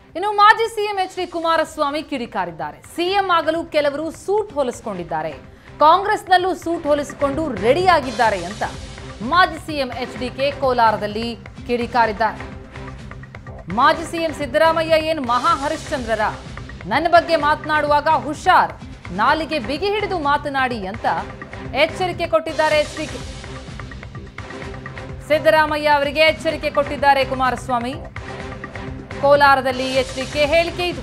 ಇನ್ನು ಮಾಜಿ CM H D Kumaraswamy ಕಿಡಿಕಾರಿದ್ದಾರೆ ಸಿಎಂ ಆಗಲು ಕೆಲವರು ಸೂಟ್ ಹೊಲಿಸಿಕೊಂಡಿದ್ದಾರೆ ಕಾಂಗ್ರೆಸ್ನಲ್ಲೂ ಸೂಟ್ ಹೊಲಿಸಿಕೊಂಡು ರೆಡಿಯಾಗಿದ್ದಾರೆ ಅಂತ ಮಾಜಿ ಸಿಎಂ ಎಚ್ ಡಿಕೆ ಕೋಲಾರದಲ್ಲಿ ಕಿಡಿಕಾರಿದ್ದಾರೆ ಮಾಜಿ ಸಿಎಂ ಸಿದ್ದರಾಮಯ್ಯ ಏನ್ ಮಹಾ ಹರಿಶ್ಚಂದ್ರರ ನನ್ನ ಬಗ್ಗೆ ಮಾತನಾಡುವಾಗ ಹುಷಾರ್ ನಾಲಿಗೆ ಬಿಗಿ ಹಿಡಿದು ಮಾತನಾಡಿ ಅಂತ ಎಚ್ಚರಿಕೆ ಕೊಟ್ಟಿದ್ದಾರೆ ಎಚ್ ಡಿ ಸಿದ್ದರಾಮಯ್ಯ ಅವರಿಗೆ ಎಚ್ಚರಿಕೆ ಕೊಟ್ಟಿದ್ದಾರೆ ಕುಮಾರಸ್ವಾಮಿ ಕೋಲಾರದಲ್ಲಿ ಎಚ್ಡಿಕೆ ಹೇಳಿಕೆ ಇದು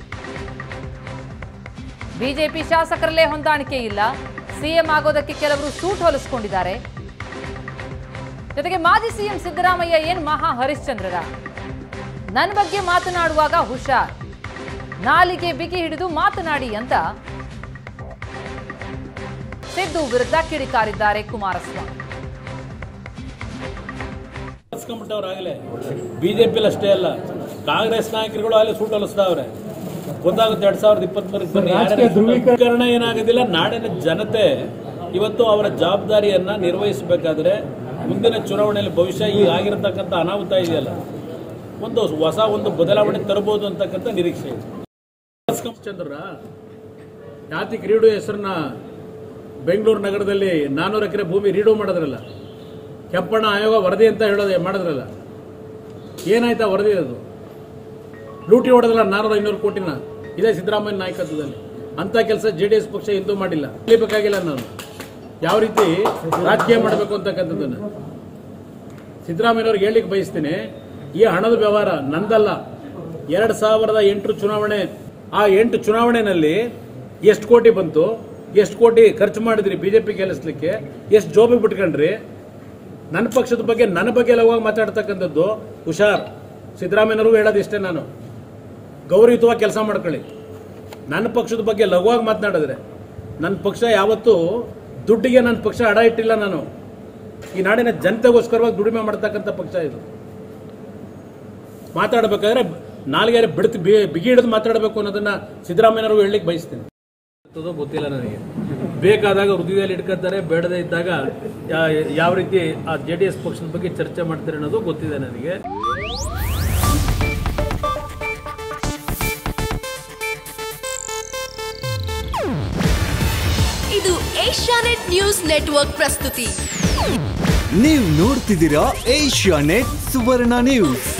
ಬಿಜೆಪಿ ಶಾಸಕರಲ್ಲೇ ಹೊಂದಾಣಿಕೆ ಇಲ್ಲ ಸಿಎಂ ಆಗೋದಕ್ಕೆ ಕೆಲವರು ಸೂಟ್ ಹೊಲಿಸ್ಕೊಂಡಿದ್ದಾರೆ ಜೊತೆಗೆ ಮಾಜಿ ಸಿಎಂ ಸಿದ್ದರಾಮಯ್ಯ ಏನ್ ಮಹಾ ಹರಿಶ್ಚಂದ್ರರ ನನ್ನ ಬಗ್ಗೆ ಮಾತನಾಡುವಾಗ ಹುಷಾರ್ ನಾಲಿಗೆ ಬಿಗಿ ಹಿಡಿದು ಮಾತನಾಡಿ ಅಂತ ಸಿದ್ದು ವಿರುದ್ಧ ಕಿಡಿಕಾರಿದ್ದಾರೆ ಕುಮಾರಸ್ವಾಮಿ ಕಲ್ಸ್ಕೊಂಡ್ಬಿಟ್ಟವ್ರಾಗಲೇ ಬಿಜೆಪಿಲಿ ಅಷ್ಟೇ ಅಲ್ಲ ಕಾಂಗ್ರೆಸ್ ನಾಯಕರುಗಳು ಅಲ್ಲಿ ಸೂಟ್ ಹೊಲಿಸ್ತಾವ್ರೆ ಗೊತ್ತಾಗುತ್ತೆ ಎರಡ್ ಸಾವಿರದ ಇಪ್ಪತ್ಮೂರಕ್ಕೆ ಬನ್ನಿ ಯಾರ್ಯಾರು ಧ್ರುವೀಕರಣ ಏನಾಗೋದಿಲ್ಲ ನಾಡಿನ ಜನತೆ ಇವತ್ತು ಅವರ ಜವಾಬ್ದಾರಿಯನ್ನ ನಿರ್ವಹಿಸಬೇಕಾದ್ರೆ ಮುಂದಿನ ಚುನಾವಣೆಯಲ್ಲಿ ಭವಿಷ್ಯ ಈಗ ಆಗಿರತಕ್ಕಂಥ ಅನಾಹುತ ಇದೆಯಲ್ಲ ಒಂದು ಹೊಸ ಒಂದು ಬದಲಾವಣೆ ತರಬಹುದು ಅಂತಕ್ಕಂಥ ನಿರೀಕ್ಷೆ ಇದೆ ಚಂದ್ರ ಜಾತಿ ಕ್ರೀಡು ಹೆಸರನ್ನ ಬೆಂಗಳೂರು ನಗರದಲ್ಲಿ ನಾನ್ನೂರು ಎಕರೆ ಭೂಮಿ ರೀಡು ಮಾಡಿದ್ರಲ್ಲ ಕೆಂಪಣ್ಣ ಆಯೋಗ ವರದಿ ಅಂತ ಹೇಳೋದು ಮಾಡಿದ್ರಲ್ಲ ಏನಾಯ್ತಾ ವರದಿ ಅದು ಲೂಟಿ ಹೊಡೆದಲ್ಲ ನಾನ್ನೂರ ಐನೂರು ಕೋಟಿನ ಇದೇ ಸಿದ್ದರಾಮಯ್ಯ ನಾಯಕತ್ವದಲ್ಲಿ ಅಂತ ಕೆಲಸ ಜೆ ಡಿ ಎಸ್ ಪಕ್ಷ ಎಂದೂ ಮಾಡಿಲ್ಲ ಕಲಿಬೇಕಾಗಿಲ್ಲ ನಾನು ಯಾವ ರೀತಿ ರಾಜಕೀಯ ಮಾಡಬೇಕು ಅಂತಕ್ಕಂಥದ್ದನ್ನು ಸಿದ್ದರಾಮಯ್ಯವ್ರಿಗೆ ಹೇಳಿಕ್ಕೆ ಬಯಸ್ತೀನಿ ಈ ಹಣದ ವ್ಯವಹಾರ ನಂದಲ್ಲ ಎರಡು ಸಾವಿರದ ಎಂಟು ಚುನಾವಣೆ ಆ ಎಂಟು ಚುನಾವಣೆಯಲ್ಲಿ ಎಷ್ಟು ಕೋಟಿ ಬಂತು ಎಷ್ಟು ಕೋಟಿ ಖರ್ಚು ಮಾಡಿದ್ರಿ ಬಿಜೆಪಿ ಗೆಲ್ಲಿಸ್ಲಿಕ್ಕೆ ಎಷ್ಟು ಜೋಬಿಗೆ ಬಿಟ್ಕೊಂಡ್ರಿ ನನ್ನ ಪಕ್ಷದ ಬಗ್ಗೆ ನನ್ನ ಬಗ್ಗೆ ಲಘುವಾಗಿ ಮಾತಾಡ್ತಕ್ಕಂಥದ್ದು ಹುಷಾರ್ ಸಿದ್ದರಾಮಯ್ಯನವ್ರಿಗೂ ಹೇಳೋದು ಇಷ್ಟೇ ನಾನು ಗೌರವಯುತವಾಗಿ ಕೆಲಸ ಮಾಡ್ಕೊಳ್ಳಿ ನನ್ನ ಪಕ್ಷದ ಬಗ್ಗೆ ಲಘುವಾಗಿ ಮಾತನಾಡಿದ್ರೆ ನನ್ನ ಪಕ್ಷ ಯಾವತ್ತೂ ದುಡ್ಡಿಗೆ ನನ್ನ ಪಕ್ಷ ಅಡ ಇಟ್ಟಿಲ್ಲ ನಾನು ಈ ನಾಡಿನ ಜನತೆಗೋಸ್ಕರವಾಗಿ ದುಡಿಮೆ ಮಾಡ್ತಕ್ಕಂಥ ಪಕ್ಷ ಇದು ಮಾತಾಡಬೇಕಾದ್ರೆ ನಾಲ್ಗೆ ಬಿಡ್ತು ಬಿಗಿ ಹಿಡಿದು ಮಾತಾಡಬೇಕು ಅನ್ನೋದನ್ನ ಸಿದ್ದರಾಮಯ್ಯನವರು ಹೇಳಲಿಕ್ಕೆ ಬಯಸ್ತೀನಿ ಅದು ಗೊತ್ತಿಲ್ಲ ನನಗೆ ಬೇಕಾದಾಗ ಹೃದಯದಲ್ಲಿ ಇಟ್ಕೊತಾರೆ ಬೇಡದೇ ಇದ್ದಾಗ ಯಾ- ಯಾವ ರೀತಿ ಆ ಜೆ ಡಿ ಎಸ್ ಪಕ್ಷದ ಬಗ್ಗೆ ಚರ್ಚೆ ಮಾಡ್ತಾರೆ ಅನ್ನೋದು ಗೊತ್ತಿದೆ ನನಗೆ ಇದು ಏಷ್ಯಾನೆಟ್ ನ್ಯೂಸ್ ನೆಟ್ವರ್ಕ್ ಪ್ರಸ್ತುತಿ ನೀವು ನೋಡ್ತಿದ್ದೀರಾ ಏಷ್ಯಾ ನೆಟ್ ಸುವರ್ಣ ನ್ಯೂಸ್